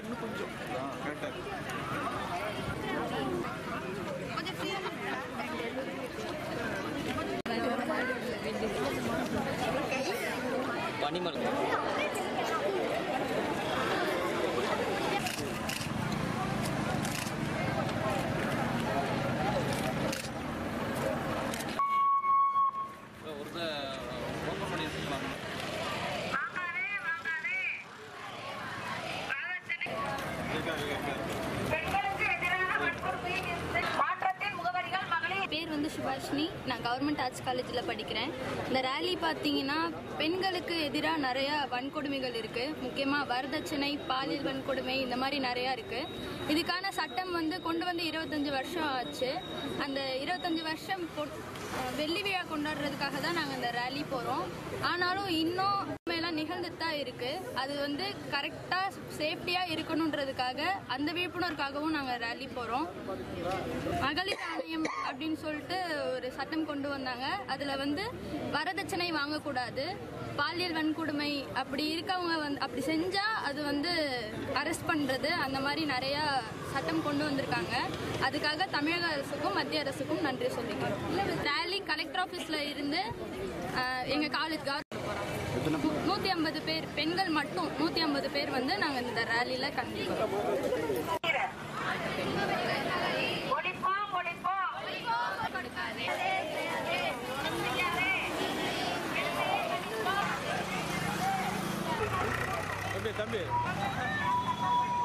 இன்னும் கொஞ்சம் கரெக்டாக இருக்கு பனிமரம் ஒரு ஓப்பன் பண்ணி வச்சுக்கலாம் பெண்களுக்கு எதிரான வன்கொடுமையை நிறுத்து. மாற்றத்தின் முகவரிகள் மகளிர் பேர் வந்து சுபாஷினி நான் கவர்மெண்ட் ஆர்ட்ஸ் காலேஜில் படிக்கிறேன் இந்த ரேலி பார்த்தீங்கன்னா பெண்களுக்கு எதிராக நிறைய வன்கொடுமைகள் இருக்குது முக்கியமாக வரதட்சணை பாலியல் வன்கொடுமை இந்த மாதிரி நிறையா இருக்குது இதுக்கான சட்டம் வந்து கொண்டு வந்து இருபத்தஞ்சி வருஷம் ஆச்சு அந்த இருபத்தஞ்சி வருஷம் பொ- அஹ் வெள்ளி விழா கொண்டாடுறதுக்காக தான் நாங்கள் இந்த ரேலி போகிறோம் ஆனாலும் இன்னும் உண்மையெல்லாம் நிகழ்ந்துட்டு தான் இருக்குது அது வந்து கரெக்டாக சேஃப்டியாக இருக்கணுன்றதுக்காக அந்த விழிப்புணர்வுக்காகவும் நாங்கள் ரேலி போகிறோம் மகளிர் ஆணையம் அப்படின்னு சொல்லிட்டு ஒரு சட்டம் கொண்டு வந்தாங்க அதில் வந்து வரதட்சணை வாங்கக்கூடாது பாலியல் வன்கொடுமை அப்படி இருக்கவங்க வந்து அப்படி செஞ்சால் அது வந்து அரெஸ்ட் பண்ணுறது அந்த மாதிரி நிறையா சட்டம் கொண்டு வந்திருக்காங்க அதுக்காக தமிழக அரசுக்கும் மத்திய அரசுக்கும் நன்றி சொல்லிக்கிறோம் ரேலி கலெக்டர் ஆஃபீஸில் இருந்து எங்கள் காலேஜ் கவர்மெண்ட் நூற்றி ஐம்பது பேர் பெண்கள் மட்டும் நூற்றி ஐம்பது பேர் வந்து நாங்கள் இந்த ரேலியில் கண்டிப்போம் ஒழிப்போம் ஒழிப்போம் தம்பி தம்பி